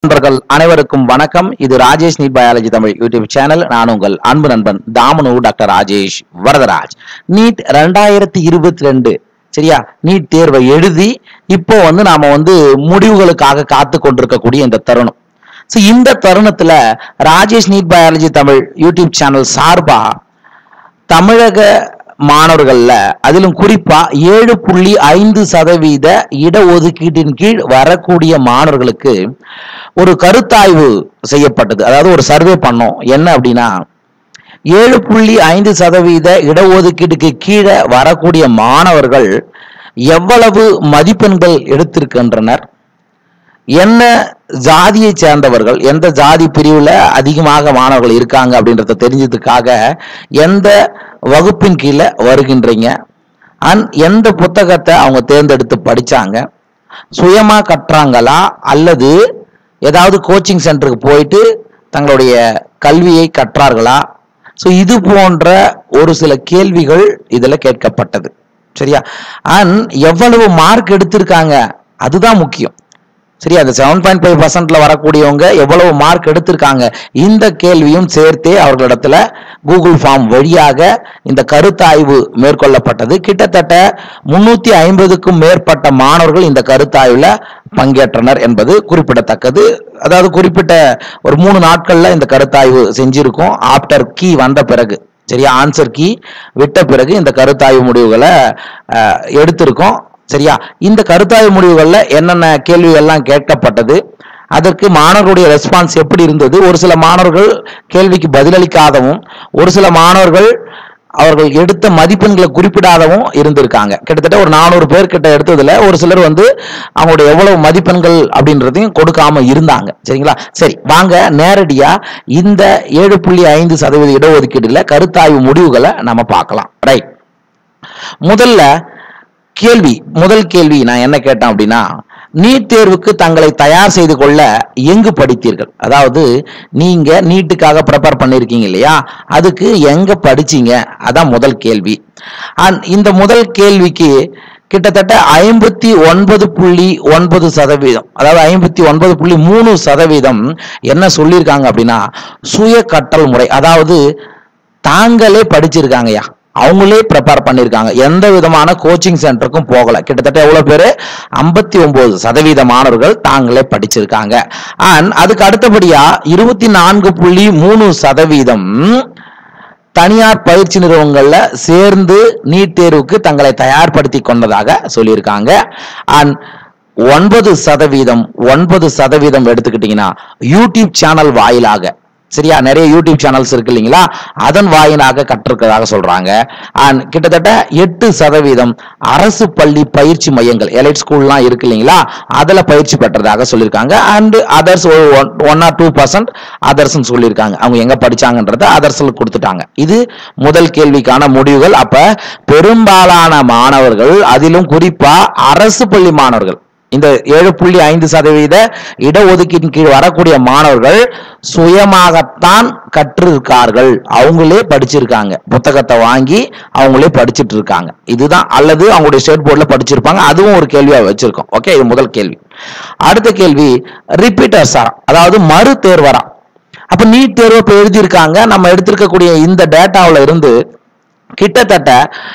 நண்பர்கள் அனைவருக்கும் வணக்கம் இது Rajesh NEET biology Tamil YouTube channel நான் உங்கள் அன்பு நண்பன் தாமனு டாக்டர் ராஜேஷ் வரதராஜ் நீட் ரெண்டாயிரத்தி இருபத்தி ரெண்டு சரியா நீட் தேர்வை எழுதி இப்போ வந்து நாம வந்து முடிவுகளுக்காக காத்து கொண்டிருக்கக்கூடிய இந்த தருணம் ஸோ இந்த தருணத்துல Rajesh NEET biology Tamil YouTube channel சார்பா தமிழக மாணவர்கள்ல அதிலும் குறிப்பா ஏழு புள்ளி ஐந்து சதவீத இடஒதுக்கீட்டின் கீழ் வரக்கூடிய மாணவர்களுக்கு ஒரு கருத்தாய்வு செய்யப்பட்டது அதாவது ஒரு சர்வே பண்ணோம் என்ன அப்படின்னா ஏழு புள்ளி ஐந்து சதவீத இடஒதுக்கீட்டுக்கு கீழே வரக்கூடிய மாணவர்கள் எவ்வளவு மதிப்பெண்கள் எடுத்திருக்கின்றனர் என்ன ஜாதியை சேர்ந்தவர்கள் எந்த ஜாதி பிரிவுல அதிகமாக மாணவர்கள் இருக்காங்க அப்படின்றத தெரிஞ்சதுக்காக எந்த வகுப்பின் கீழே வருகின்றீங்க அண்ட் எந்த புத்தகத்தை அவங்க தேர்ந்தெடுத்து படிச்சாங்க சுயமா கற்றாங்களா அல்லது ஏதாவது கோச்சிங் சென்டருக்கு போயிட்டு தங்களுடைய கல்வியை கற்றார்களா ஸோ இது போன்ற ஒரு சில கேள்விகள் இதுல கேட்கப்பட்டது சரியா அண்ட் எவ்வளவு மார்க் எடுத்திருக்காங்க அதுதான் முக்கியம் சரி அந்த செவன் பாயிண்ட் ஃபைவ் பர்சன்ட்ல வரக்கூடியவங்க எவ்வளவு மார்க் எடுத்திருக்காங்க இந்த கேள்வியும் சேர்த்தே அவர்களிடத்துல கூகுள் ஃபார்ம் வழியாக இந்த கருத்தாய்வு மேற்கொள்ளப்பட்டது கிட்டத்தட்ட முன்னூத்தி ஐம்பதுக்கும் மேற்பட்ட மாணவர்கள் இந்த கருத்தாய்வுல பங்கேற்றனர் என்பது குறிப்பிடத்தக்கது அதாவது குறிப்பிட்ட ஒரு மூணு நாட்கள்ல இந்த கருத்தாய்வு செஞ்சிருக்கோம் ஆப்டர் கீ வந்த பிறகு சரியா ஆன்சர் கீ விட்ட பிறகு இந்த கருத்தாய்வு முடிவுகளை அஹ், எடுத்திருக்கோம் சரியா இந்த கருத்தாய்வு முடிவுகள்ல என்னென்ன கேள்விகள்லாம் கேட்கப்பட்டது அதற்கு மாணவர்களுடைய ரெஸ்பான்ஸ் எப்படி இருந்தது ஒரு சில மாணவர்கள் கேள்விக்கு பதிலளிக்காதவும் ஒரு சில மாணவர்கள் அவர்கள் எடுத்த மதிப்பெண்களை குறிப்பிடாதவும் இருந்திருக்காங்க கிட்டத்தட்ட ஒரு நானூறு பேர் கிட்ட எடுத்ததுல ஒரு சிலர் வந்து அவங்களுடைய எவ்வளவு மதிப்பெண்கள் அப்படின்றதையும் கொடுக்காம இருந்தாங்க சரிங்களா சரி வாங்க நேரடியா இந்த ஏழு புள்ளி ஐந்து சதவீத இடஒதுக்கீடுல கருத்தாய்வு முடிவுகளை நம்ம பார்க்கலாம் ரைட் முதல்ல கேள்வி முதல் கேள்வி நான் என்ன கேட்டேன் அப்படின்னா நீட் தேர்வுக்கு தங்களை தயார் செய்து கொள்ள எங்கு படித்தீர்கள் அதாவது நீங்க நீட்டுக்காக ப்ரிப்பேர் பண்ணிருக்கீங்க இல்லையா அதுக்கு எங்க படிச்சீங்க அதான் முதல் கேள்வி அண்ட் இந்த முதல் கேள்விக்கு கிட்டத்தட்ட ஐம்பத்தி ஒன்பது புள்ளி ஒன்பது சதவீதம் அதாவது ஐம்பத்தி ஒன்பது புள்ளி மூணு சதவீதம் என்ன சொல்லியிருக்காங்க அப்படின்னா சுய கற்றல் முறை அதாவது தாங்களே படிச்சிருக்காங்கய்யா அவங்களே ப்ரிப்பேர் பண்ணியிருக்காங்க எந்த விதமான கோச்சிங் சென்டருக்கும் போகல கிட்டத்தட்ட எவ்வளவு பேரு ஐம்பத்தி ஒன்பது சதவீத மாணவர்கள் தாங்களே படிச்சிருக்காங்க அண்ட் அதுக்கு அடுத்தபடியா இருபத்தி நான்கு புள்ளி மூணு சதவீதம் தனியார் பயிற்சி நிறுவனங்கள்ல சேர்ந்து நீட் தேர்வுக்கு தங்களை தயார்படுத்தி கொண்டதாக சொல்லியிருக்காங்க அண்ட் ஒன்பது சதவீதம் ஒன்பது சதவீதம் எடுத்துக்கிட்டீங்கன்னா யூடியூப் சேனல் வாயிலாக சரியா நிறைய யூடியூப் சேனல்ஸ் இருக்கு இல்லைங்களா அதன் வாயிலாக கற்றிருக்கிறதாக சொல்றாங்க அண்ட் கிட்டத்தட்ட எட்டு சதவீதம் அரசு பள்ளி பயிற்சி மையங்கள் எலைட் ஸ்கூல்லாம் இருக்கு இல்லைங்களா அதுல பயிற்சி பெற்றதாக சொல்லியிருக்காங்க and others one or two percent others சொல்லியிருக்காங்க அவங்க எங்க படிச்சாங்கன்றத அதர்ஸ்ல கொடுத்துட்டாங்க இது முதல் கேள்விக்கான முடிவுகள் அப்ப பெரும்பாலான மாணவர்கள் அதிலும் குறிப்பா அரசு பள்ளி மாணவர்கள் இந்த ஏழு புள்ளி ஐந்து சதவீத இடஒதுக்கீட்டின் கீழ் வரக்கூடிய மாணவர்கள் சுயமாகத்தான் கற்றிருக்கார்கள் அவங்களே படிச்சிருக்காங்க புத்தகத்தை வாங்கி அவங்களே படிச்சிட்டு இருக்காங்க இதுதான் அல்லது அவங்களுடைய ஸ்டேட் போர்டில் படிச்சிருப்பாங்க அதுவும் ஒரு கேள்வியா வச்சிருக்கோம் ஓகே இது முதல் கேள்வி அடுத்த கேள்வி ரிப்பீட்டர்ஸா அதாவது மறு தேர்வரா அப்ப நீட் தேர்வு இப்ப எழுதியிருக்காங்க நம்ம எடுத்திருக்கக்கூடிய இந்த டேட்டாவுல இருந்து கிட்டத்தட்ட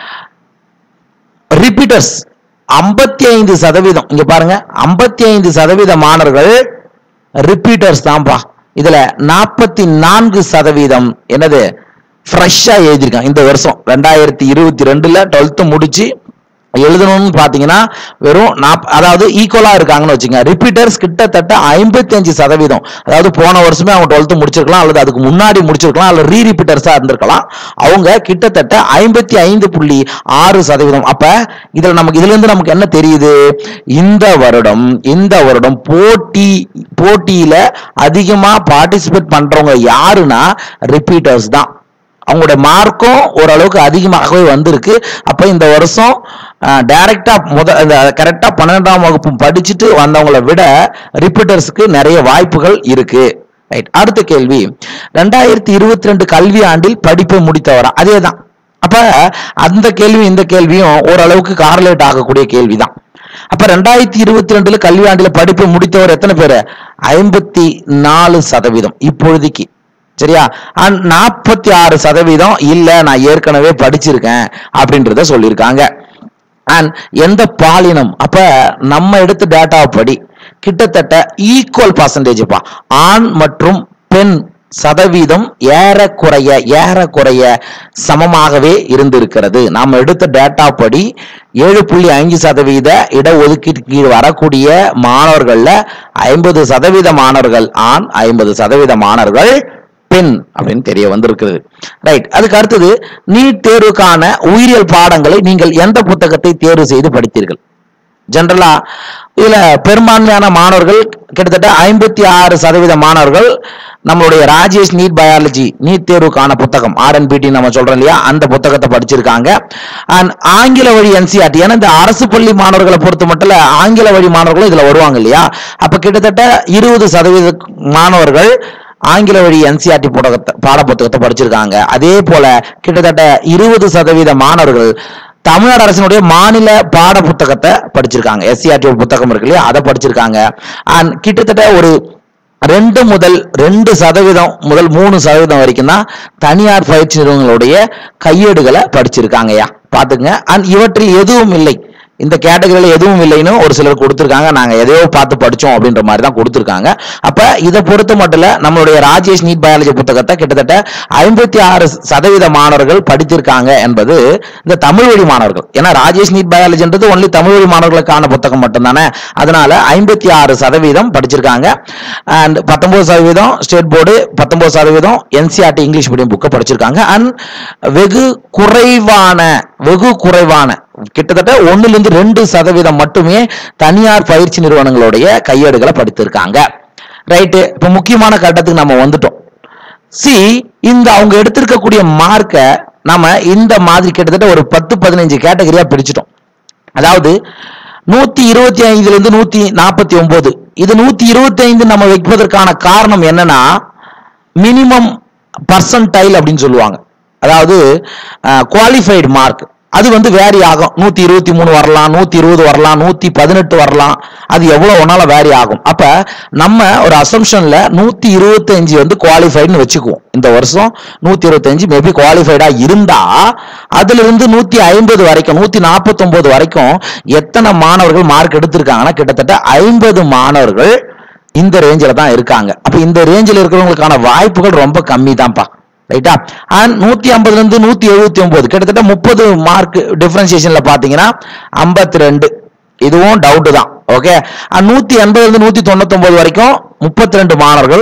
ரிப்பீட்டர்ஸ் ஐம்பத்தி ஐந்து சதவீதம் இங்க பாருங்க ஐம்பத்தி ஐந்து சதவீத மாணவர்கள் ரிப்பீட்டர்ஸ் தான்ப்பா இதுல நாற்பத்தி நான்கு சதவீதம் என்னது ஃப்ரெஷ்ஷா எழுதியிருக்காங்க இந்த வருஷம் ரெண்டாயிரத்தி இருபத்தி ரெண்டுல டுவெல்த்து முடிச்சு எழுதணும்னு பாத்தீங்கன்னா வெறும் நாப் அதாவது ஈக்குவலா இருக்காங்கன்னு வச்சுங்க ரிப்பீட்டர்ஸ் கிட்டத்தட்ட ஐம்பத்தி அஞ்சு சதவீதம் அதாவது போன வருஷமே அவங்க டுவெல்த்து முடிச்சிருக்கலாம் அல்லது அதுக்கு முன்னாடி முடிச்சிருக்கலாம் அல்லது ரீ ரிப்பீட்டர்ஸா இருந்திருக்கலாம் அவங்க கிட்டத்தட்ட ஐம்பத்தி ஐந்து புள்ளி ஆறு சதவீதம் அப்ப இதுல நமக்கு இதுல இருந்து நமக்கு என்ன தெரியுது இந்த வருடம் இந்த வருடம் போட்டி போட்டியில அதிகமா பார்ட்டிசிபேட் பண்றவங்க யாருன்னா ரிப்பீட்டர்ஸ் தான் அவங்களோட மார்க்கும் ஓரளவுக்கு அதிகமாகவே வந்திருக்கு அப்ப இந்த வருஷம் டைரக்டா முத கரெக்டா பன்னெண்டாம் வகுப்பு படிச்சுட்டு வந்தவங்களை விட ரிப்பீட்டர்ஸ்க்கு நிறைய வாய்ப்புகள் இருக்கு ரைட் அடுத்த கேள்வி ரெண்டாயிரத்தி இருபத்தி ரெண்டு கல்வி ஆண்டில் படிப்பை முடித்தவரா அதேதான் அப்ப அந்த கேள்வி இந்த கேள்வியும் ஓரளவுக்கு கார்லேட் ஆகக்கூடிய கேள்விதான் அப்ப ரெண்டாயிரத்தி இருபத்தி ரெண்டுல கல்வியாண்டுல படிப்பு முடித்தவர் எத்தனை பேரு ஐம்பத்தி நாலு சதவீதம் இப்பொழுதைக்கு சரியா நாற்பத்தி ஆறு சதவீதம் இல்ல நான் ஏற்கனவே படிச்சிருக்கேன் அப்படின்றத சொல்லியிருக்காங்க அண்ட் எந்த பாலினம் அப்ப நம்ம எடுத்த டேட்டா படி கிட்டத்தட்ட ஈக்குவல் பர்சன்டேஜ்ப்பா ஆண் மற்றும் பெண் சதவீதம் ஏறக்குறைய ஏறக்குறைய சமமாகவே இருந்திருக்கிறது நாம் எடுத்த டேட்டா படி ஏழு புள்ளி அஞ்சு சதவீத இடஒதுக்கீட்டு கீழ் வரக்கூடிய மாணவர்கள்ல ஐம்பது சதவீத மாணவர்கள் ஆண் ஐம்பது சதவீத மாணவர்கள் பெண் அப்படின்னு தெரிய வந்திருக்கிறது ரைட் அதுக்கு அடுத்தது நீட் தேர்வுக்கான உயிரியல் பாடங்களை நீங்கள் எந்த புத்தகத்தை தேர்வு செய்து படித்தீர்கள் ஜென்ரலா இதுல பெரும்பான்மையான மாணவர்கள் கிட்டத்தட்ட ஐம்பத்தி ஆறு சதவீத மாணவர்கள் நம்மளுடைய ராஜேஷ் நீட் பயாலஜி நீட் தேர்வுக்கான புத்தகம் ஆர்என்பிடி நம்ம சொல்றோம் இல்லையா அந்த புத்தகத்தை படிச்சிருக்காங்க அண்ட் ஆங்கில வழி என்சிஆர்டி ஏன்னா இந்த அரசு பள்ளி மாணவர்களை பொறுத்த மட்டும் ஆங்கில வழி மாணவர்களும் இதுல வருவாங்க இல்லையா அப்ப கிட்டத்தட்ட இருபது சதவீத மாணவர்கள் ஆங்கில வழி என்சிஆர்டி புத்தகத்தை பாடப்புத்தகத்தை படிச்சிருக்காங்க அதே போல கிட்டத்தட்ட இருபது சதவீத மாணவர்கள் தமிழ்நாடு அரசினுடைய மாநில பாட புத்தகத்தை படிச்சிருக்காங்க எஸ்சிஆர்டி புத்தகம் இருக்கு இல்லையா அதை படிச்சிருக்காங்க அண்ட் கிட்டத்தட்ட ஒரு ரெண்டு முதல் ரெண்டு சதவீதம் முதல் மூணு சதவீதம் வரைக்கும் தான் தனியார் பயிற்சி நிறுவனங்களுடைய கையேடுகளை படிச்சிருக்காங்கய்யா பாத்துங்க அண்ட் இவற்றில் எதுவும் இல்லை இந்த கேட்டகரியில எதுவும் இல்லைன்னு ஒரு சிலர் கொடுத்துருக்காங்க நாங்க எதையோ பார்த்து படிச்சோம் அப்படின்ற மாதிரி தான் கொடுத்துருக்காங்க அப்ப இதை பொறுத்த மட்டும் இல்ல நம்மளுடைய ராஜேஷ் நீட் பயாலஜி புத்தகத்தை கிட்டத்தட்ட ஐம்பத்தி ஆறு சதவீத மாணவர்கள் படித்திருக்காங்க என்பது இந்த தமிழ் வழி மாணவர்கள் ஏன்னா ராஜேஷ் நீட் பயாலஜின்றது ஒன்லி தமிழ் வழி மாணவர்களுக்கான புத்தகம் மட்டும்தானே அதனால ஐம்பத்தி ஆறு சதவீதம் படிச்சிருக்காங்க அண்ட் பத்தொன்பது சதவீதம் ஸ்டேட் போர்டு பத்தொன்பது சதவீதம் என்சிஆர்டி இங்கிலீஷ் மீடியம் புக்கை படிச்சிருக்காங்க அண்ட் வெகு குறைவான வெகு குறைவான கிட்டத்தட்ட ஒண்ணுல இருந்து ரெண்டு சதவீதம் மட்டுமே தனியார் பயிற்சி நிறுவனங்களுடைய கையேடுகளை படித்திருக்காங்க ரைட்டு இப்ப முக்கியமான கட்டத்துக்கு நம்ம வந்துட்டோம் சி இந்த அவங்க எடுத்திருக்கக்கூடிய மார்க்கை நாம இந்த மாதிரி கிட்டத்தட்ட ஒரு பத்து பதினஞ்சு கேட்டகரியா பிரிச்சிட்டோம் அதாவது நூத்தி இருபத்தி ஐந்துல இருந்து நூத்தி நாற்பத்தி ஒன்பது இது நூத்தி இருபத்தி ஐந்து நம்ம வைப்பதற்கான காரணம் என்னன்னா மினிமம் பர்சன்டைல் அப்படின்னு சொல்லுவாங்க அதாவது குவாலிஃபைடு மார்க் அது வந்து வேரி ஆகும் நூத்தி இருபத்தி மூணு வரலாம் நூத்தி இருபது வரலாம் நூத்தி பதினெட்டு வரலாம் அது எவ்வளவு ஒன்னால வேரி ஆகும் அப்ப நம்ம ஒரு அசம்ஷன்ல நூத்தி இருபத்தி அஞ்சு வந்து குவாலிஃபைடுன்னு வச்சுக்குவோம் இந்த வருஷம் நூத்தி இருபத்தி அஞ்சு மேபி குவாலிஃபைடா இருந்தா அதுல இருந்து நூத்தி ஐம்பது வரைக்கும் நூத்தி நாற்பத்தி ஒன்பது வரைக்கும் எத்தனை மாணவர்கள் மார்க் எடுத்திருக்காங்கன்னா கிட்டத்தட்ட ஐம்பது மாணவர்கள் இந்த ரேஞ்சில தான் இருக்காங்க அப்ப இந்த ரேஞ்சில் இருக்கிறவங்களுக்கான வாய்ப்புகள் ரொம்ப கம்மி தான்ப்பா ரைட்டா அண்ட் நூத்தி ஐம்பதுல இருந்து நூத்தி எழுபத்தி ஒன்பது கிட்டத்தட்ட முப்பது மார்க் டிஃபரன்சியேஷன்ல பாத்தீங்கன்னா ஐம்பத்தி ரெண்டு இதுவும் டவுட் தான் ஓகே நூத்தி எண்பதுல இருந்து நூத்தி தொண்ணூத்தி ஒன்பது வரைக்கும் முப்பத்தி ரெண்டு மாணவர்கள்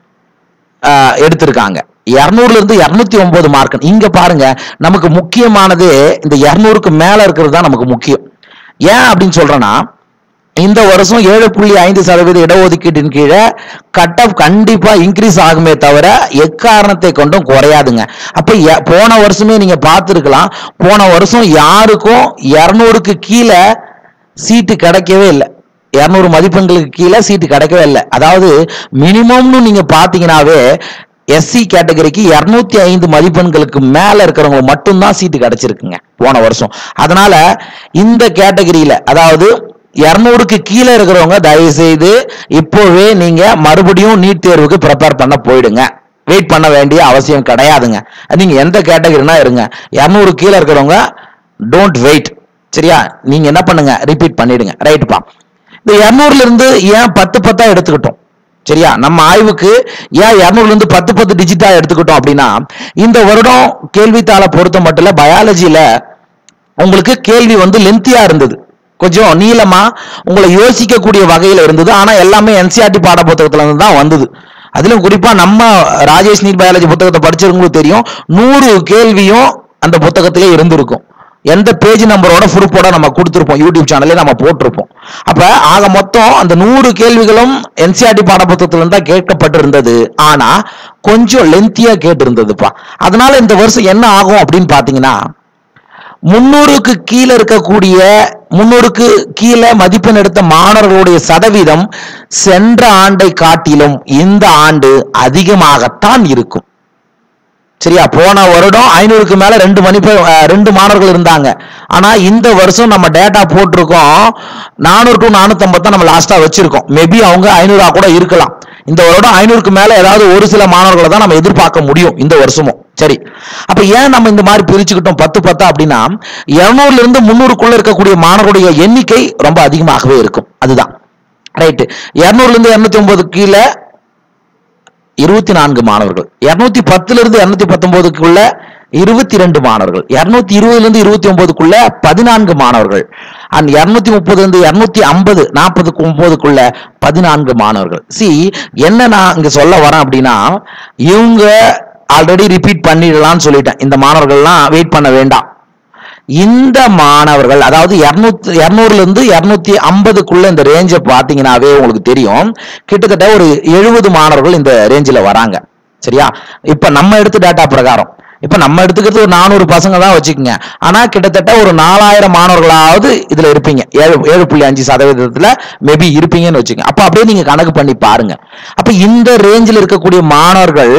ஆஹ், எடுத்திருக்காங்க இருநூறுல இருந்து இருநூத்தி ஒன்பது மார்க் இங்க பாருங்க நமக்கு முக்கியமானது இந்த இருநூறுக்கு மேல இருக்கிறது தான் நமக்கு முக்கியம் ஏன் அப்படின்னு சொல்றேன்னா இந்த வருஷம் ஏழு புள்ளி ஐந்து சதவீத இடஒதுக்கீட்டின் கீழே கட் ஆஃப் கண்டிப்பா இன்க்ரீஸ் ஆகுமே தவிர எக்காரணத்தை கொண்டும் குறையாதுங்க அப்ப எ- போன வருஷமே நீங்க பார்த்துருக்கலாம் போன வருஷம் யாருக்கும் இருநூறுக்கு கீழே சீட்டு கிடைக்கவே இல்லை இருநூறு மதிப்பெண்களுக்கு கீழே சீட்டு கிடைக்கவே இல்லை அதாவது மினிமம்னு நீங்க பாத்தீங்கன்னாவே எஸ்சி கேட்டகரிக்கு இருநூத்தி ஐந்து மதிப்பெண்களுக்கு மேல இருக்கிறவங்க மட்டும்தான் சீட்டு கிடைச்சிருக்குங்க போன வருஷம் அதனால இந்த கேட்டகரியில அதாவது இருநூறுக்கு கீழே இருக்கிறவங்க தயவு செய்து இப்போவே நீங்க மறுபடியும் நீட் தேர்வுக்கு ப்ரிப்பேர் பண்ண போயிடுங்க வெயிட் பண்ண வேண்டிய அவசியம் கிடையாதுங்க நீங்க எந்த கேட்டகரினா இருங்க இருநூறு கீழே இருக்கிறவங்க டோன்ட் வெயிட் சரியா நீங்க என்ன பண்ணுங்க ரிப்பீட் பண்ணிடுங்க ரைட்டுப்பா இந்த இருநூறுல இருந்து ஏன் பத்து பத்தா எடுத்துக்கிட்டோம் சரியா நம்ம ஆய்வுக்கு ஏன் இருநூறுல இருந்து பத்து பத்து டிஜிட்டா எடுத்துக்கிட்டோம் அப்படின்னா இந்த வருடம் கேள்வித்தாளை பொறுத்த மட்டும் இல்ல பயாலஜில உங்களுக்கு கேள்வி வந்து லென்த்தியா இருந்தது கொஞ்சம் நீளமா உங்களை யோசிக்கக்கூடிய வகையில இருந்தது ஆனா எல்லாமே என்சிஆர்டி பாட புத்தகத்துல இருந்து தான் வந்தது அதிலும் குறிப்பா நம்ம ராஜேஷ் நீட் பயாலஜி புத்தகத்தை படிச்சிருக்கவங்களுக்கு தெரியும் நூறு கேள்வியும் அந்த புத்தகத்திலே இருந்திருக்கும் எந்த பேஜ் நம்பரோட ப்ரூஃபோட நம்ம கொடுத்துருப்போம் யூடியூப் சேனல்லே நம்ம போட்டிருப்போம் அப்ப ஆக மொத்தம் அந்த நூறு கேள்விகளும் என்சிஆர்டி பாடப்புத்தகத்துல இருந்தா கேட்கப்பட்டிருந்தது ஆனா கொஞ்சம் லென்த்தியா கேட்டிருந்ததுப்பா அதனால இந்த வருஷம் என்ன ஆகும் அப்படின்னு பாத்தீங்கன்னா முன்னூறுக்கு கீழே இருக்கக்கூடிய முன்னூறுக்கு கீழே மதிப்பெண் எடுத்த மாணவர்களுடைய சதவீதம் சென்ற ஆண்டை காட்டிலும் இந்த ஆண்டு அதிகமாகத்தான் இருக்கும் சரியா போன வருடம் ஐநூறுக்கு மேல ரெண்டு மணி பேர் அஹ், ரெண்டு மாணவர்கள் இருந்தாங்க ஆனா இந்த வருஷம் நம்ம டேட்டா போட்டிருக்கோம் நானூறு டு நானூத்தி தான் நம்ம லாஸ்டா வச்சிருக்கோம் மேபி அவங்க ஐநூறா கூட இருக்கலாம் இந்த வருடம் ஐநூறுக்கு மேல ஏதாவது ஒரு சில மாணவர்களை தான் நம்ம எதிர்பார்க்க முடியும் இந்த வருஷமும் சரி அப்ப ஏன் நம்ம இந்த மாதிரி பிரிச்சுக்கிட்டோம் பத்து பத்தா அப்படின்னா இருநூறுல இருந்து முந்நூறுக்குள்ள இருக்கக்கூடிய மாணவர்களுடைய எண்ணிக்கை ரொம்ப அதிகமாகவே இருக்கும் அதுதான் ரைட்டு இருநூறுல இருந்து இருநூத்தி ஒன்பது கீழே இருபத்தி நான்கு மாணவர்கள் இருநூத்தி பத்துல இருந்து இருநூத்தி பத்தொன்பதுக்குள்ள இருபத்தி ரெண்டு மாணவர்கள் இருநூத்தி இருபதுல இருந்து இருபத்தி ஒன்பதுக்குள்ள பதினான்கு மாணவர்கள் அண்ட் இருநூத்தி முப்பதுல இருந்து இருநூத்தி ஐம்பது நாற்பதுக்கு ஒன்பதுக்குள்ள பதினான்கு மாணவர்கள் சி என்ன நான் இங்க சொல்ல வரேன் அப்படின்னா இவங்க ஆல்ரெடி ரிப்பீட் பண்ணிடலாம்னு சொல்லிட்டேன் இந்த மாணவர்கள்லாம் வெயிட் பண்ண வேண்டாம் இந்த மாணவர்கள் அதாவது இருநூத்தி இருநூறுல இருந்து இருநூத்தி ஐம்பதுக்குள்ள இந்த ரேஞ்சை பார்த்தீங்கன்னாவே உங்களுக்கு தெரியும் கிட்டத்தட்ட ஒரு எழுபது மாணவர்கள் இந்த ரேஞ்சில் வராங்க சரியா இப்ப நம்ம எடுத்த டேட்டா பிரகாரம் இப்ப நம்ம எடுத்துக்கிறது ஒரு நானூறு பசங்க தான் வச்சுக்கோங்க ஆனா கிட்டத்தட்ட ஒரு நாலாயிரம் மாணவர்களாவது இதுல இருப்பீங்க ஏழு ஏழு புள்ளி அஞ்சு சதவீதத்துல மேபி இருப்பீங்கன்னு வச்சுக்கோங்க அப்ப அப்படியே நீங்க கணக்கு பண்ணி பாருங்க அப்ப இந்த ரேஞ்சில் இருக்கக்கூடிய மாணவர்கள்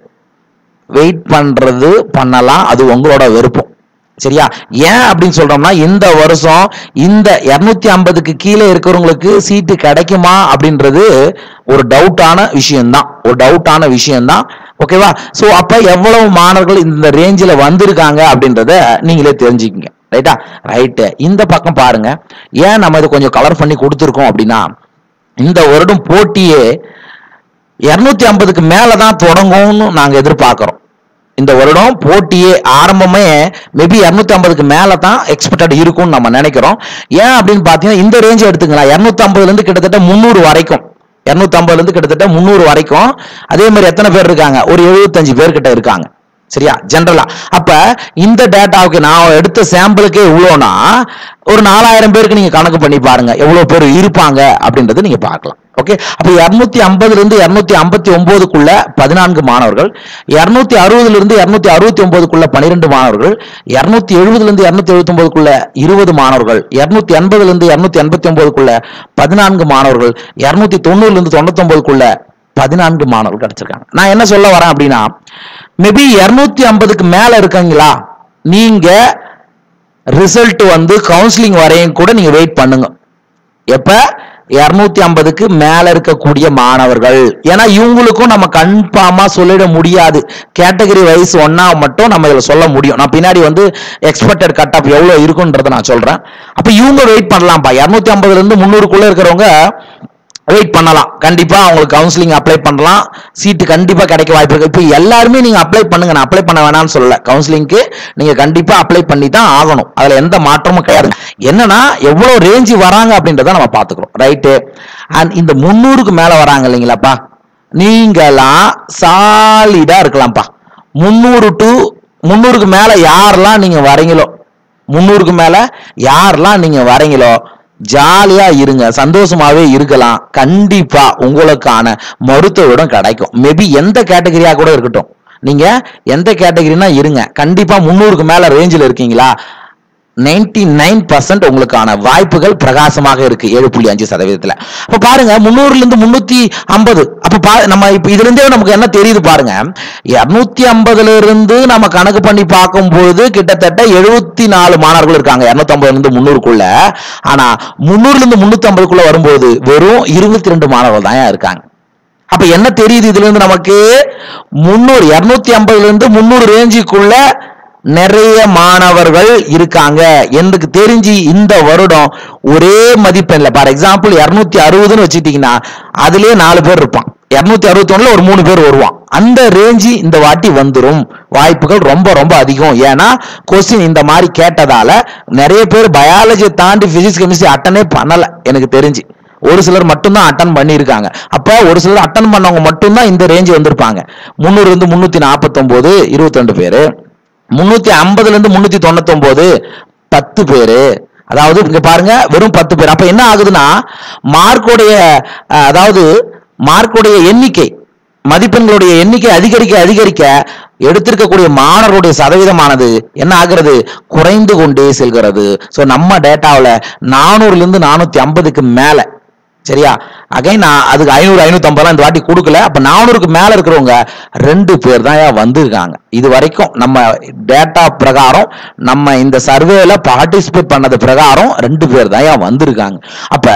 வெயிட் பண்றது பண்ணலாம் அது உங்களோட விருப்பம் சரியா ஏன் அப்படின்னு சொல்றோம்னா இந்த வருஷம் இந்த 250 ஐம்பதுக்கு கீழே இருக்கிறவங்களுக்கு சீட்டு கிடைக்குமா அப்படின்றது ஒரு டவுட்டான விஷயம்தான் ஒரு டவுட்டான விஷயம்தான் ஓகேவா சோ அப்ப எவ்வளவு மாணவர்கள் இந்த ரேஞ்சில் வந்திருக்காங்க அப்படின்றத நீங்களே தெரிஞ்சுக்கங்க ரைட்டா ரைட்டு இந்த பக்கம் பாருங்க ஏன் நம்ம இதை கொஞ்சம் கலர் பண்ணி கொடுத்துருக்கோம் அப்படின்னா இந்த வருடம் போட்டியே இருநூத்தி ஐம்பதுக்கு மேலதான் தொடங்கும்னு நாங்க எதிர்பார்க்கிறோம் இந்த வருடம் போட்டியே ஆரம்பமே மேபி இருநூத்தி ஐம்பதுக்கு மேல தான் எக்ஸ்பெக்டட் இருக்கும்னு நம்ம நினைக்கிறோம் ஏன் அப்படின்னு பாத்தீங்கன்னா இந்த ரேஞ்ச் எடுத்துக்கலாம் இருநூத்தி ஐம்பதுல இருந்து கிட்டத்தட்ட முந்நூறு வரைக்கும் இருநூத்தி ஐம்பதுல இருந்து கிட்டத்தட்ட முந்நூறு வரைக்கும் அதே மாதிரி எத்தனை பேர் இருக்காங்க ஒரு எழுபத்தஞ்சு பேர் கிட்ட இருக்காங்க சரியா ஜென்ரலா அப்ப இந்த டேட்டாவுக்கு நான் எடுத்த சாம்பிளுக்கே இவ்வளோனா ஒரு நாலாயிரம் பேருக்கு நீங்க கணக்கு பண்ணி பாருங்க எவ்வளவு பேர் இருப்பாங்க அப்படின்றத நீங்க பார்க்கலாம் ஓகே அப்ப இருநூத்தி ஐம்பதுல இருந்து இருநூத்தி ஐம்பத்தி ஒன்பதுக்குள்ள பதினான்கு மாணவர்கள் இருநூத்தி அறுபதுல இருந்து இருநூத்தி அறுபத்தி ஒன்பதுக்குள்ள பனிரெண்டு மாணவர்கள் இருநூத்தி எழுபதுல இருந்து இருநூத்தி எழுபத்தி ஒன்பதுக்குள்ள இருபது மாணவர்கள் இருநூத்தி எண்பதுல இருந்து இருநூத்தி எண்பத்தி ஒன்பதுக்குள்ள பதினான்கு மாணவர்கள் இருநூத்தி தொண்ணூறுல இருந்து தொண்ணூத்தி ஒன்பதுக்குள்ள பதினான்கு மாணவர்கள் கிடைச்சிருக்காங்க நான் என்ன சொல்ல வரேன் அப்படின்னா மேபி இருநூத்தி ஐம்பதுக்கு மேல இருக்கீங்களா நீங்க ரிசல்ட் வந்து கவுன்சிலிங் வரையும் கூட நீங்க வெயிட் பண்ணுங்க எப்ப இருநூத்தி ஐம்பதுக்கு மேல இருக்கக்கூடிய மாணவர்கள் ஏன்னா இவங்களுக்கும் நம்ம கன்ஃபார்மா சொல்லிட முடியாது கேட்டகரி வைஸ் ஒன்னா மட்டும் நம்ம இதுல சொல்ல முடியும் நான் பின்னாடி வந்து எக்ஸ்பெக்டட் கட் ஆஃப் எவ்வளவு இருக்குன்றத நான் சொல்றேன் அப்ப இவங்க வெயிட் பண்ணலாம்ப்பா இருநூத்தி ஐம்பதுல இருந்து முந்நூறுக்குள்ள இருக்கிறவங்க வெயிட் பண்ணலாம் கண்டிப்பா அவங்களுக்கு கவுன்சிலிங் அப்ளை பண்ணலாம் சீட்டு கண்டிப்பா கிடைக்க வாய்ப்பு இருக்கு இப்போ எல்லாருமே நீங்க அப்ளை பண்ணுங்க நான் அப்ளை பண்ண வேணாம்னு சொல்லல கவுன்சிலிங்க்கு நீங்க கண்டிப்பா அப்ளை பண்ணி தான் ஆகணும் அதுல எந்த மாற்றமும் கிடையாது என்னன்னா எவ்வளவு ரேஞ்ச் வராங்க அப்படின்றத நம்ம பாத்துக்கிறோம் ரைட்டு அண்ட் இந்த முந்நூறுக்கு மேல வராங்க இல்லைங்களாப்பா நீங்களாம் சாலிடா இருக்கலாம்ப்பா முந்நூறு டு முந்நூறுக்கு மேல யாரெல்லாம் நீங்க வரீங்களோ முந்நூறுக்கு மேல யாரெல்லாம் நீங்க வரீங்களோ ஜாலியா இருங்க சந்தோஷமாவே இருக்கலாம் கண்டிப்பா உங்களுக்கான மருத்துவ இடம் கிடைக்கும் மேபி எந்த கேட்டகரியா கூட இருக்கட்டும் நீங்க எந்த கேட்டகரினா இருங்க கண்டிப்பா முந்நூறுக்கு மேல ரேஞ்சில் இருக்கீங்களா 99% நைன் பர்சன்ட் உங்களுக்கான வாய்ப்புகள் பிரகாசமாக இருக்கு ஏழு புள்ளி அஞ்சு சதவீதத்துல அப்ப பாருங்க முந்நூறுல இருந்து முன்னூத்தி ஐம்பது அப்ப பா நம்ம இப்ப இதுல இருந்தே நமக்கு என்ன தெரியுது பாருங்க இருநூத்தி ஐம்பதுல இருந்து நம்ம கணக்கு பண்ணி பார்க்கும்போது கிட்டத்தட்ட எழுபத்தி நாலு மாணவர்கள் இருக்காங்க இருநூத்தி ஐம்பதுல இருந்து முந்நூறுக்குள்ள ஆனா முந்நூறுல இருந்து முன்னூத்தி ஐம்பதுக்குள்ள வரும்போது வெறும் இருபத்தி ரெண்டு மாணவர்கள் தான் இருக்காங்க அப்ப என்ன தெரியுது இதுல இருந்து நமக்கு முன்னூறு இருநூத்தி ஐம்பதுல இருந்து முன்னூறு ரேஞ்சுக்குள்ள நிறைய மாணவர்கள் இருக்காங்க எனக்கு தெரிஞ்சு இந்த வருடம் ஒரே மதிப்பெண்ல ஃபார் எக்ஸாம்பிள் இருநூத்தி அறுபதுன்னு வச்சுக்கிட்டீங்கன்னா அதுலயே நாலு பேர் இருப்பான் இருநூத்தி அறுபத்தி ஒண்ணுல ஒரு மூணு பேர் வருவான் அந்த ரேஞ்சு இந்த வாட்டி வந்துரும் வாய்ப்புகள் ரொம்ப ரொம்ப அதிகம் ஏன்னா கொஸ்டின் இந்த மாதிரி கேட்டதால நிறைய பேர் பயாலஜியை தாண்டி பிசிக்ஸ் கெமிஸ்ட்ரி அட்டனே பண்ணல எனக்கு தெரிஞ்சு ஒரு சிலர் மட்டும்தான் அட்டன் பண்ணியிருக்காங்க அப்ப ஒரு சிலர் அட்டன் பண்ணவங்க மட்டும்தான் இந்த ரேஞ்ச் வந்திருப்பாங்க முந்நூறுல இருந்து முன்னூத்தி நாற்பத்தொன்பது இருபத்தி ரெண்டு பேரு முன்னூத்தி ஐம்பதுல இருந்து முன்னூத்தி தொண்ணூத்தொன்பது பத்து பேரு அதாவது இங்க பாருங்க வெறும் பத்து பேர் அப்ப என்ன ஆகுதுன்னா மார்க்குடைய அஹ், அதாவது மார்க்குடைய எண்ணிக்கை மதிப்பெண்களுடைய எண்ணிக்கை அதிகரிக்க அதிகரிக்க எடுத்திருக்கக்கூடிய மாணவர்களுடைய சதவீதமானது என்ன ஆகிறது குறைந்து கொண்டே செல்கிறது சோ நம்ம டேட்டாவில் நானூறுல இருந்து நானூத்தி ஐம்பதுக்கு மேல சரியா அகைன் நான் அதுக்கு ஐநூறு ஐநூத்தம்பதுலாம் இந்த வாட்டி கொடுக்கல அப்ப நானூறுக்கு மேல இருக்கிறவங்க ரெண்டு பேர் தான் வந்திருக்காங்க இது வரைக்கும் நம்ம டேட்டா பிரகாரம் நம்ம இந்த சர்வேல பார்ட்டிசிபேட் பண்ணது பிரகாரம் ரெண்டு பேர் தான் வந்திருக்காங்க அப்ப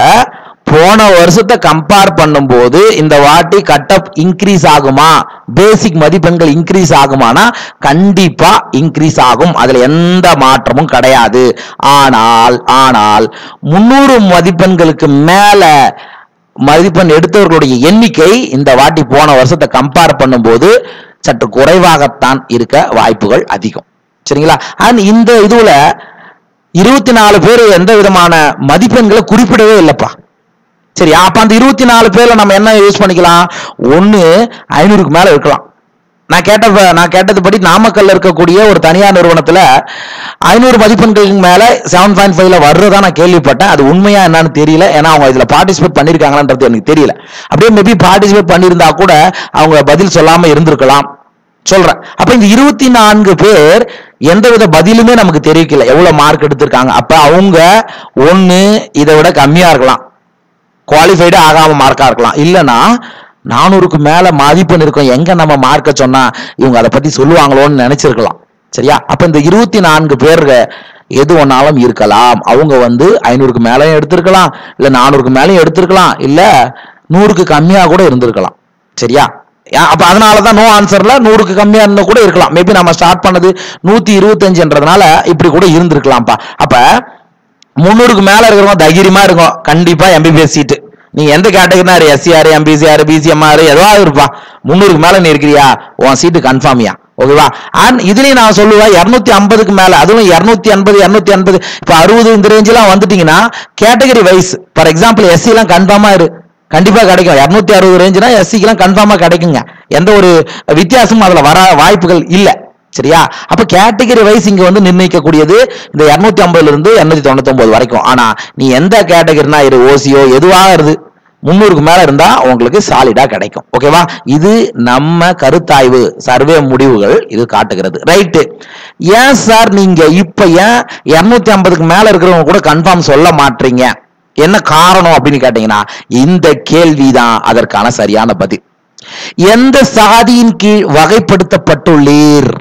போன வருஷத்தை கம்பேர் பண்ணும்போது இந்த வாட்டி கட்டப் இன்க்ரீஸ் ஆகுமா பேசிக் மதிப்பெண்கள் இன்க்ரீஸ் ஆகுமானா கண்டிப்பா இன்க்ரீஸ் ஆகும் அதுல எந்த மாற்றமும் கிடையாது ஆனால் ஆனால் முன்னூறு மதிப்பெண்களுக்கு மேல மதிப்பெண் எடுத்தவர்களுடைய எண்ணிக்கை இந்த வாட்டி போன வருஷத்தை கம்பேர் பண்ணும்போது சற்று குறைவாகத்தான் இருக்க வாய்ப்புகள் அதிகம் சரிங்களா அண்ட் இந்த இதுல இருபத்தி நாலு பேர் எந்த விதமான மதிப்பெண்களை குறிப்பிடவே இல்லப்பா சரி அப்ப அந்த இருபத்தி நாலு பேர்ல நம்ம என்ன யூஸ் பண்ணிக்கலாம் ஒண்ணு ஐநூறுக்கு மேல இருக்கலாம் நான் கேட்ட நான் கேட்டதுபடி நாமக்கல்ல இருக்கக்கூடிய ஒரு தனியார் நிறுவனத்துல ஐநூறு மதிப்பெண்களுக்கு மேல செவன் பாயிண்ட் ஃபைவ்ல வர்றதா நான் கேள்விப்பட்டேன் அது உண்மையா என்னன்னு தெரியல ஏன்னா அவங்க இதுல பார்ட்டிசிபேட் பண்ணிருக்காங்களான்றது எனக்கு தெரியல அப்படியே மேபி பார்ட்டிசிபேட் பண்ணியிருந்தா கூட அவங்க பதில் சொல்லாம இருந்திருக்கலாம் சொல்றேன் அப்ப இந்த இருபத்தி நான்கு பேர் எந்தவித பதிலுமே நமக்கு தெரிவிக்கல எவ்வளவு மார்க் எடுத்திருக்காங்க அப்ப அவங்க ஒண்ணு இதை விட கம்மியா இருக்கலாம் குவாலிஃபைடு ஆகாம மார்க்கா இருக்கலாம் இல்லனா நானூறுக்கு மேல மதிப்பெண் இருக்கும் எங்க நம்ம மார்க்க சொன்னா இவங்க அதை பத்தி சொல்லுவாங்களோன்னு நினைச்சிருக்கலாம் சரியா அப்ப இந்த இருபத்தி நான்கு பேர் எது ஒன்னாலும் இருக்கலாம் அவங்க வந்து ஐநூறுக்கு மேலயும் எடுத்திருக்கலாம் இல்ல நானூறுக்கு மேலயும் எடுத்திருக்கலாம் இல்ல நூறுக்கு கம்மியா கூட இருந்திருக்கலாம் சரியா யா- அப்ப அதனாலதான் நோ ஆன்சர்ல நூறுக்கு கம்மியா இருந்தா கூட இருக்கலாம் மேபி நம்ம ஸ்டார்ட் பண்ணது நூத்தி இருபத்தஞ்சுன்றதுனால இப்படி கூட இருந்திருக்கலாம்ப்பா அப்ப முந்நூறுக்கு மேல இருக்கிறவங்க தைரியமா இருக்கும் கண்டிப்பா எம்பிபிஎஸ் சீட்டு நீங்க எந்த கேட்டகரினா எஸ்சிஆர் எம்பிசிஆர் பிசிஎம்ஆர் எதுவாக இருப்பா முந்நூறுக்கு மேல நீ இருக்கிறியா உன் சீட்டு கன்ஃபார்மியா ஓகேவா அண்ட் இதுலயும் நான் சொல்லுவேன் இருநூத்தி ஐம்பதுக்கு மேல அதுவும் இருநூத்தி ஐம்பது இருநூத்தி ஐம்பது இப்ப அறுபது இந்த ரேஞ்ச் எல்லாம் வந்துட்டீங்கன்னா category wise for example SC எல்லாம் கன்ஃபார்மா இரு கண்டிப்பா கிடைக்கும் இருநூத்தி அறுபது ரேஞ்சுனா எஸ்சிக்கு எல்லாம் கன்ஃபார்மா கிடைக்குங்க எந்த ஒரு வித்தியாசமும் அதுல வர வாய்ப்புகள் இல்ல சரியா அப்ப கேட்டகரி வைஸ் இங்க வந்து நிர்ணயிக்கக்கூடியது இந்த 250 ஐம்பதுல இருந்து 299 தொண்ணூத்தி வரைக்கும் ஆனா நீ எந்த கேட்டகரினா இரு ஓசியோ எதுவாக இருந்து முன்னூறுக்கு மேல இருந்தா உங்களுக்கு சாலிடா கிடைக்கும் ஓகேவா இது நம்ம கருத்தாய்வு சர்வே முடிவுகள் இது காட்டுகிறது ரைட்டு ஏன் சார் நீங்க இப்ப ஏன் 250 ஐம்பதுக்கு மேல இருக்கிறவங்க கூட கன்ஃபார்ம் சொல்ல மாட்டீங்க என்ன காரணம் அப்படின்னு கேட்டீங்கன்னா இந்த கேள்விதான் அதற்கான சரியான பதில் எந்த சாதியின் கீழ் வகைப்படுத்தப்பட்டுள்ளீர்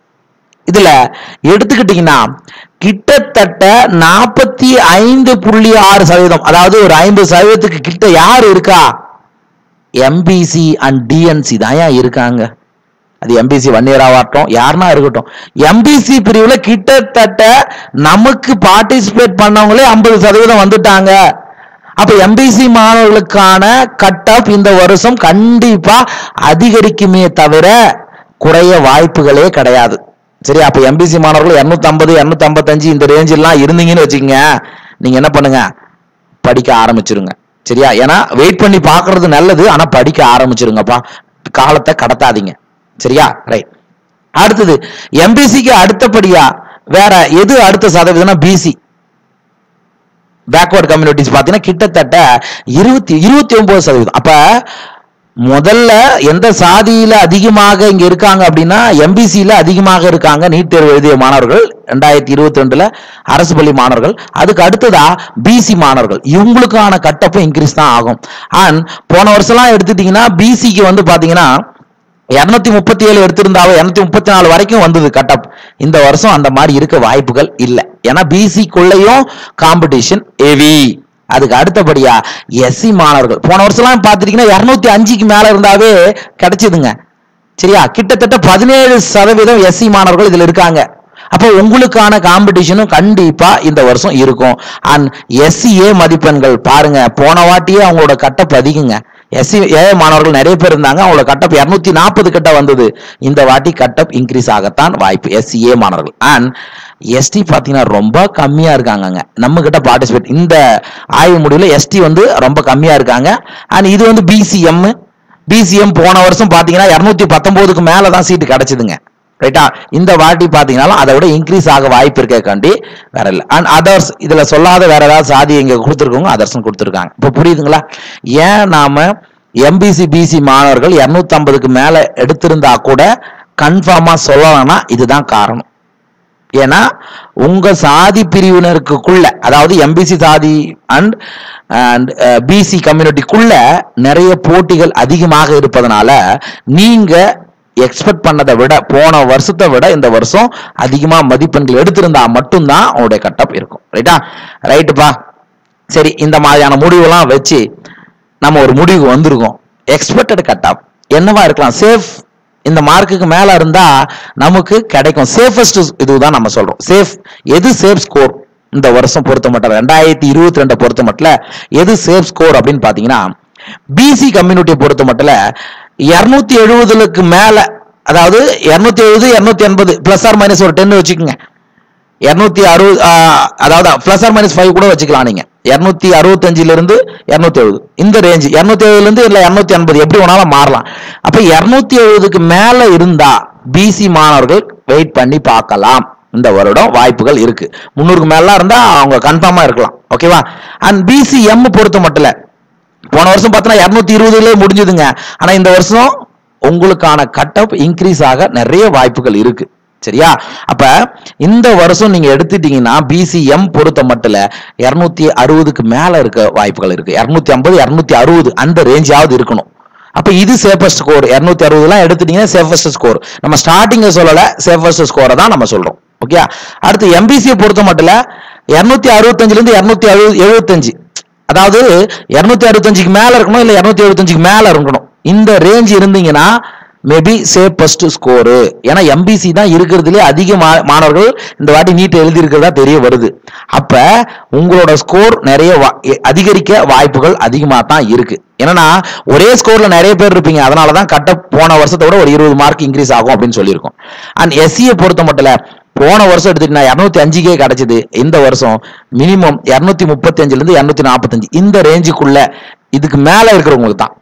இதுல எடுத்துக்கிட்டீங்கன்னா கிட்டத்தட்ட நாற்பத்தி ஐந்து புள்ளி ஆறு சதவீதம் அதாவது ஒரு ஐம்பது சதவீதத்துக்கு கிட்ட யார் இருக்கா எம்பிசி அண்ட் டிஎன்சி தான் ஏன் இருக்காங்க அது எம்பிசி ஒன் இயர் ஆகட்டும் யாருன்னா இருக்கட்டும் எம்பிசி பிரிவுல கிட்டத்தட்ட நமக்கு பார்ட்டிசிபேட் பண்ணவங்களே ஐம்பது சதவீதம் வந்துட்டாங்க அப்ப எம்பிசி மாணவர்களுக்கான கட் ஆஃப் இந்த வருஷம் கண்டிப்பா அதிகரிக்குமே தவிர குறைய வாய்ப்புகளே கிடையாது சரி அப்ப எம்பிசி மாணவர்கள் 250 ஐம்பது இருநூத்தி ஐம்பத்தஞ்சு இந்த ரேஞ்செல்லாம் இருந்தீங்கன்னு வச்சுக்கங்க நீங்க என்ன பண்ணுங்க படிக்க ஆரம்பிச்சிருங்க சரியா ஏன்னா வெயிட் பண்ணி பார்க்கிறது நல்லது ஆனா படிக்க ஆரம்பிச்சிருங்கப்பா காலத்தை கடத்தாதீங்க சரியா ரைட் அடுத்தது எம்பிசிக்கு அடுத்தபடியா வேற எது அடுத்த சதவீதம்னா பிசி பேக்வர்ட் கம்யூனிட்டிஸ் பார்த்தீங்கன்னா கிட்டத்தட்ட இருபத்தி இருபத்தி ஒன்பது சதவீதம் அப்ப முதல்ல எந்த சாதியில அதிகமாக இங்க இருக்காங்க அப்படின்னா எம்பிசியில அதிகமாக இருக்காங்க நீட் தேர்வு எழுதிய மாணவர்கள் ரெண்டாயிரத்தி இருபத்தி ரெண்டுல அரசு பள்ளி மாணவர்கள் அதுக்கு அடுத்ததா பிசி மாணவர்கள் இவங்களுக்கான கட்டப்பும் இன்க்ரீஸ் தான் ஆகும் அண்ட் போன வருஷம்லாம் எடுத்துட்டீங்கன்னா பிசிக்கு வந்து பாத்தீங்கன்னா இருநூத்தி முப்பத்தி ஏழு எடுத்திருந்தாவோ இருநூத்தி முப்பத்தி நாலு வரைக்கும் வந்தது கட்டப் இந்த வருஷம் அந்த மாதிரி இருக்க வாய்ப்புகள் இல்ல ஏன்னா பிசிக்குள்ளேயும் காம்படிஷன் ஹெவி அதுக்கு அடுத்தபடியா எஸ்சி மாணவர்கள் போன வருஷம்லாம் பார்த்துட்டீங்கன்னா இருநூத்தி அஞ்சுக்கு மேல இருந்தாவே கிடைச்சதுங்க சரியா கிட்டத்தட்ட பதினேழு சதவீதம் எஸ்சி மாணவர்கள் இதுல இருக்காங்க அப்போ உங்களுக்கான காம்படிஷனும் கண்டிப்பா இந்த வருஷம் இருக்கும் அண்ட் எஸ்சிஏ மதிப்பெண்கள் பாருங்க போன வாட்டியே அவங்களோட கட்டப் அதிகங்க எஸ்சி ஏ மாணவர்கள் நிறைய பேர் இருந்தாங்க அவங்களோட கட்டப் இருநூத்தி நாற்பது கிட்ட வந்தது இந்த வாட்டி கட்டப் இன்க்ரீஸ் ஆகத்தான் வாய்ப்பு எஸ்சிஏ மாணவர்கள் அண்ட் எஸ்டி பாத்தீங்கன்னா ரொம்ப கம்மியா இருக்காங்கங்க நம்ம கிட்ட பார்ட்டிசிபேட் இந்த ஆய்வு முடிவுல எஸ்டி வந்து ரொம்ப கம்மியா இருக்காங்க அண்ட் இது வந்து பிசிஎம் பிசிஎம் போன வருஷம் பாத்தீங்கன்னா இருநூத்தி பத்தொன்பதுக்கு மேல தான் சீட்டு கிடைச்சதுங்க ரைட்டா இந்த வாட்டி பாத்தீங்கன்னா அதை விட இன்க்ரீஸ் ஆக வாய்ப்பு இருக்கக்காண்டி வேற இல்ல அண்ட் அதர்ஸ் இதுல சொல்லாத வேற ஏதாவது சாதி இங்க கொடுத்துருக்கவங்க அதர்ஸ் கொடுத்துருக்காங்க இப்ப புரியுதுங்களா ஏன் நாம எம்பிசி பிசி மாணவர்கள் 250 ஐம்பதுக்கு மேல எடுத்திருந்தா கூட கன்ஃபார்மா சொல்லலாம்னா இதுதான் காரணம் ஏன்னா உங்க சாதி பிரிவினருக்குள்ள அதாவது எம்பிசி சாதி அண்ட் அண்ட் பிசி கம்யூனிட்டிக்குள்ள நிறைய போட்டிகள் அதிகமாக இருப்பதனால நீங்க எக்ஸ்பெக்ட் பண்ணதை விட போன வருஷத்தை விட இந்த வருஷம் அதிகமா மதிப்பெண்கள் எடுத்திருந்தா மட்டும்தான் உங்களுடைய கட்டப் இருக்கும் ரைட்டா ரைட்டுப்பா சரி இந்த மாதிரியான முடிவுலாம் வச்சு நம்ம ஒரு முடிவுக்கு வந்திருக்கோம் எக்ஸ்பெக்டட் கட் ஆஃப் என்னவா இருக்கலாம் சேஃப் இந்த மார்க்குக்கு மேல இருந்தா நமக்கு கிடைக்கும் சேஃபஸ்ட் இதுதான் நம்ம சொல்றோம் சேஃப் எது சேஃப் ஸ்கோர் இந்த வருஷம் பொறுத்த மட்டும் ரெண்டாயிரத்தி இருபத்தி ரெண்டை பொறுத்த மட்டும் எது சேஃப் ஸ்கோர் அப்படின்னு பாத்தீங்கன்னா பிசி கம்யூனிட்டியை பொறுத்த மட்டும் இருநூத்தி எழுபதுக்கு மேல அதாவது இருநூத்தி எழுபது இருநூத்தி எண்பது பிளஸ் ஆர் மைனஸ் ஒரு டென் வச்சுக்கோங்க இருநூத்தி அறுபது அதாவது பிளஸ் ஆர் மைனஸ் ஃபைவ் கூட வச்சுக்கலாம் நீங்க இருநூத்தி அறுபத்தஞ்சுல இருந்து இருநூத்தி எழுபது இந்த ரேஞ்ச் இருநூத்தி எழுபதுல இருந்து இல்ல இருநூத்தி எண்பது எப்படி வேணாலும் மாறலாம் அப்ப இருநூத்தி எழுபதுக்கு மேல இருந்தா பிசி மாணவர்கள் வெயிட் பண்ணி பார்க்கலாம் இந்த வருடம் வாய்ப்புகள் இருக்கு முன்னூறுக்கு மேல இருந்தா அவங்க கன்ஃபார்மா இருக்கலாம் ஓகேவா அண்ட் பிசி எம் பொறுத்த மட்டும் இல்ல போன வருஷம் பார்த்தோன்னா இருநூத்தி இருபதுல முடிஞ்சதுங்க ஆனா இந்த வருஷம் உங்களுக்கான கட்டப் இன்க்ரீஸ் ஆக நிறைய வாய்ப்புகள் இருக்கு சரியா அப்ப இந்த வருஷம் நீங்க எடுத்துட்டீங்கன்னா பிசிஎம் பொறுத்த மட்டும் இருநூத்தி அறுபதுக்கு மேல இருக்க வாய்ப்புகள் இருக்கு இருநூத்தி ஐம்பது இருநூத்தி அறுபது அந்த ரேஞ்சாவது இருக்கணும் அப்ப இது சேஃபஸ்ட் ஸ்கோர் இருநூத்தி அறுபதுலாம் எடுத்துட்டீங்கன்னா சேஃபஸ்ட் ஸ்கோர் நம்ம ஸ்டார்டிங்க சொல்லல சேஃபஸ்ட் ஸ்கோரை தான் நம்ம சொல்றோம் ஓகே அடுத்து எம்பிசியை பொறுத்த மட்டும் இருநூத்தி அறுபத்தஞ்சுல இருந்து இருநூத்தி அறுபது எழுபத்தஞ்சு அதாவது இருநூத்தி அறுபத்தஞ்சுக்கு மேல இருக்கணும் இல்ல இருநூத்தி எழுபத்தஞ்சுக்கு மேல இருக்கணும் இந்த ரேஞ்ச் இருந்தீங்கன்னா மேபி சேஃபஸ்ட் ஸ்கோரு ஏன்னா எம்பிசி தான் இருக்கிறதுலே அதிக மா- மாணவர்கள் இந்த வாட்டி நீட் எழுதி இருக்கிறதா தெரிய வருது அப்ப உங்களோட ஸ்கோர் நிறைய வா- எ- அதிகரிக்க வாய்ப்புகள் அதிகமா தான் இருக்கு என்னன்னா ஒரே ஸ்கோர்ல நிறைய பேர் இருப்பீங்க அதனால தான் கட்ட போன வருஷத்தை விட ஒரு இருபது மார்க் இன்க்ரீஸ் ஆகும் அப்படின்னு சொல்லியிருக்கோம் அண்ட் எஸ்சியை பொறுத்த மட்டும் இல்ல, போன வருஷம் எடுத்துக்கிட்டா இரநூத்தி அஞ்சுக்கே கிடைச்சது இந்த வருஷம் மினிமம் இரநூத்தி முப்பத்தி அஞ்சுல இருந்து இரநூத்தி நாற்பத்தஞ்சு இந்த ரேஞ்சுக்குள்ள இதுக்கு மேல இருக்கிறவங்களுக்கு தான்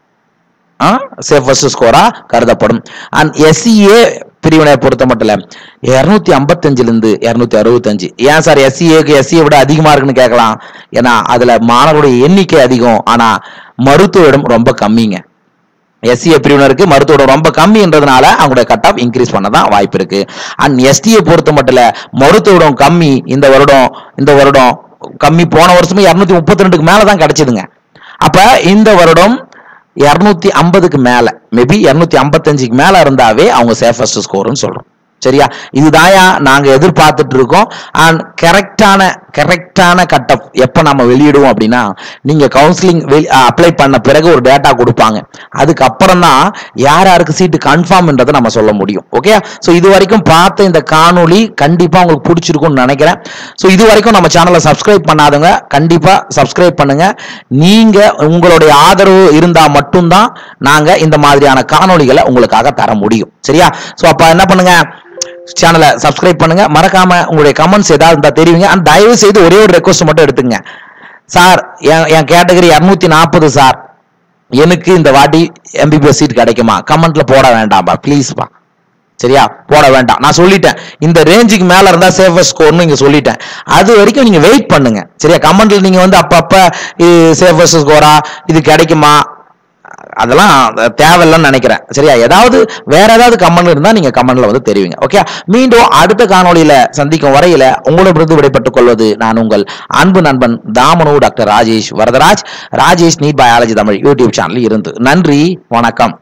சேஃபஸ்ட் ஸ்கோரா கருதப்படும் அண்ட் எஸ்சிஏ பிரிவினை பொறுத்த மட்டும் இல்ல இருநூத்தி ஐம்பத்தஞ்சுல இருந்து இருநூத்தி அறுபத்தஞ்சு ஏன் சார் எஸ்சிஏக்கு எஸ்சியை விட அதிகமா இருக்குன்னு கேட்கலாம் ஏன்னா அதுல மாணவருடைய எண்ணிக்கை அதிகம் ஆனா மருத்துவ இடம் ரொம்ப கம்மிங்க எஸ்சிஏ பிரிவினருக்கு மருத்துவ இடம் ரொம்ப கம்மின்றதுனால அவங்களுடைய கட் ஆஃப் இன்க்ரீஸ் பண்ண தான் வாய்ப்பு இருக்கு அண்ட் எஸ்டியை பொறுத்த மட்டும் இல்ல மருத்துவ இடம் கம்மி இந்த வருடம் இந்த வருடம் கம்மி போன வருஷமே இருநூத்தி முப்பத்தி ரெண்டுக்கு மேல தான் கிடைச்சதுங்க அப்ப இந்த வருடம் இருநூத்தி ஐம்பதுக்கு மேல மேபி இருநூத்தி ஐம்பத்தஞ்சுக்கு மேல இருந்தாவே அவங்க சேஃபஸ்ட் ஸ்கோர்னு சொல்றோம் சரியா இதுதாயா நாங்க எதிர்பார்த்துட்டு இருக்கோம் அண்ட் கரெக்டான கரெக்டான கட்டப் எப்ப நம்ம வெளியிடுவோம் அப்படின்னா நீங்க கவுன்சிலிங் அப்ளை பண்ண பிறகு ஒரு டேட்டா கொடுப்பாங்க அதுக்கப்புறம் தான் யார் யாருக்கு சீட்டு கன்ஃபார்ம்ன்றதை நம்ம சொல்ல முடியும் ஓகே ஸோ இது வரைக்கும் பார்த்த இந்த காணொளி கண்டிப்பா உங்களுக்கு பிடிச்சிருக்கும்னு நினைக்கிறேன் ஸோ இது வரைக்கும் நம்ம சேனலை சப்ஸ்கிரைப் பண்ணாதவங்க கண்டிப்பா சப்ஸ்கிரைப் பண்ணுங்க நீங்க உங்களுடைய ஆதரவு இருந்தா மட்டும்தான் நாங்க இந்த மாதிரியான காணொளிகளை உங்களுக்காக தர முடியும் சரியா ஸோ அப்ப என்ன பண்ணுங்க சேனலை சப்ஸ்கிரைப் பண்ணுங்க மறக்காம உங்களுடைய கமெண்ட்ஸ் ஏதாவது இருந்தா தெரிவிங்க அண்ட் தயவு செய்து ஒரே ஒரு ரெக்வஸ்ட் மட்டும் எடுத்துங்க சார் என் என் கேட்டகரி இரநூத்தி நாற்பது சார் எனக்கு இந்த வாட்டி எம்பிபிஎஸ் சீட் கிடைக்குமா கமெண்ட்ல போட வேண்டாம்பா ப்ளீஸ்ப்பா சரியா போட வேண்டாம் நான் சொல்லிட்டேன் இந்த ரேஞ்சுக்கு மேல இருந்தா சேஃபஸ்ட் ஸ்கோர்னு இங்க சொல்லிட்டேன் அது வரைக்கும் நீங்க வெயிட் பண்ணுங்க சரியா கமெண்ட்ல நீங்க வந்து அப்பப்ப இது சேஃபஸ்ட் ஸ்கோரா இது கிடைக்குமா அதெல்லாம் தேவையில்லைன்னு நினைக்கிறேன் சரியா ஏதாவது வேற ஏதாவது கமெண்ட் இருந்தா நீங்க கமெண்ட்ல வந்து தெரிவிங்க ஓகே மீண்டும் அடுத்த காணொளியில சந்திக்கும் வரையில உங்களிடமிருந்து விடைபெற்றுக் கொள்வது நான் உங்கள் அன்பு நண்பன் தாமனு doctor Rajesh Varadaraj Rajesh NEET biology Tamil YouTube சேனலில் இருந்து நன்றி வணக்கம்